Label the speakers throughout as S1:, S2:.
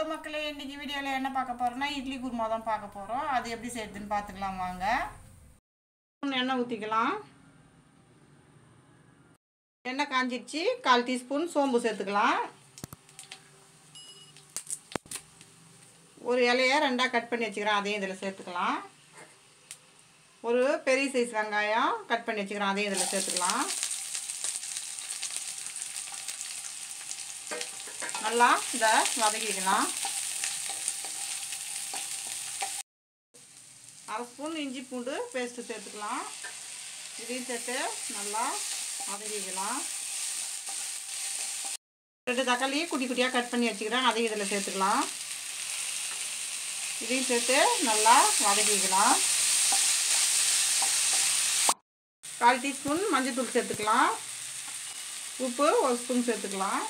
S1: hello மக்களே இன்னைக்கு வீடியோவில் என்ன பார்க்க போகிறோம்னா இட்லி குருமா தான் பார்க்க போகிறோம் அது எப்படி செய்யுதுன்னு பார்த்துக்கலாம் வாங்க எண்ணெய் ஊற்றிக்கலாம் எண்ணெய் காஞ்சிடுச்சு கால் டீஸ்பூன் சோம்பு சேர்த்துக்கலாம் ஒரு இலையை ரெண்டாக கட் பண்ணி வச்சுக்கிறேன் அதையும் இதில் சேர்த்துக்கலாம் ஒரு பெரிய சைஸ் வெங்காயம் கட் பண்ணி வச்சுக்கிறேன் அதையும் இதில் சேர்த்துக்கலாம் நல்லா இதை வதக்கிக்கலாம் அரை ஸ்பூன் இஞ்சி பூண்டு பேஸ்ட்டு சேர்த்துக்கலாம் இதையும் சேர்த்து நல்லா வதக்கிக்கலாம் ரெண்டு தக்காளி குட்டி குட்டியாக கட் பண்ணி வச்சுக்கிறேன் அதையும் இதில் சேர்த்துக்கலாம் இதையும் சேர்த்து நல்லா வதக்கிக்கலாம் கால் டீஸ்பூன் மஞ்சள்தூள் சேர்த்துக்கலாம் உப்பு ஒரு ஸ்பூன் சேர்த்துக்கலாம்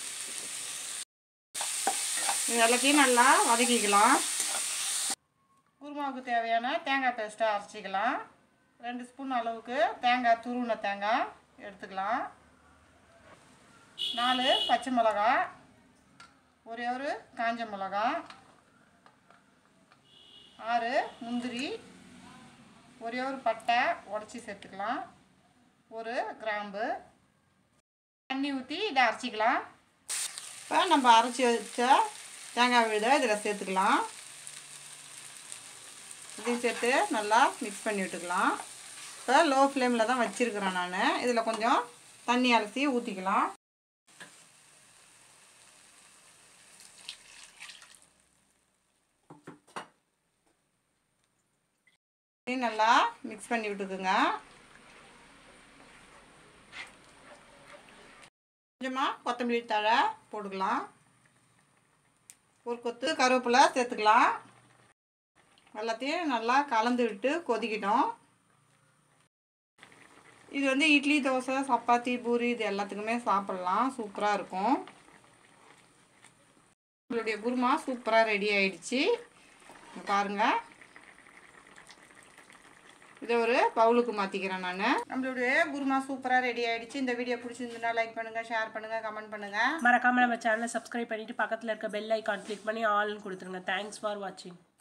S1: இது எல்லாத்தையும் நல்லா வதக்கிக்கலாம் குருமாவுக்கு தேவையான தேங்காய் பேஸ்ட்டை அரைச்சிக்கலாம் ரெண்டு ஸ்பூன் அளவுக்கு தேங்காய் துருவின தேங்காய் எடுத்துக்கலாம் நாலு பச்சை மிளகா ஒரே ஒரு காஞ்ச மிளகா ஆறு முந்திரி ஒரே ஒரு பட்டை உடச்சி சேர்த்துக்கலாம் ஒரு கிராம்பு தண்ணி ஊற்றி இதை அரைச்சிக்கலாம் இப்போ நம்ம அரைச்சி வச்ச தேங்காய் விழுத இதில் சேர்த்துக்கலாம் இதையும் சேர்த்து நல்லா மிக்ஸ் பண்ணி விட்டுக்கலாம் இப்போ லோ ஃப்ளேமில் தான் வச்சுருக்கிறேன் நான் இதில் கொஞ்சம் தண்ணி அலசி ஊற்றிக்கலாம் இதையும் நல்லா மிக்ஸ் பண்ணி விட்டுக்குங்க கொஞ்சமாக கொத்தமல்லி தழை போட்டுக்கலாம் ஒரு கொத்து கருவேப்பிலை சேர்த்துக்கலாம் எல்லாத்தையும் நல்லா கலந்து விட்டு கொதிக்கிட்டோம் இது வந்து இட்லி தோசை சப்பாத்தி பூரி இது எல்லாத்துக்குமே சாப்பிட்லாம் சூப்பராக இருக்கும் உங்களுடைய குருமா சூப்பராக ரெடி ஆயிடுச்சு இங்க பாருங்க இதை ஒரு பவுலுக்கு மாற்றிக்கிறேன் நான் நம்மளுடைய குருமா சூப்பராக ரெடி ஆயிடுச்சு இந்த வீடியோ பிடிச்சிருந்துன்னா லைக் பண்ணுங்கள் ஷேர் பண்ணுங்கள் கமெண்ட் பண்ணுங்கள்
S2: மறக்காம நம்ம சேனலை சப்ஸ்கிரைப் பண்ணிட்டு பக்கத்தில் இருக்க பெல் ஐக்கான் கிளிக் பண்ணி ஆல்னு கொடுத்துருங்க தேங்க்ஸ் ஃபார் வாட்சிங்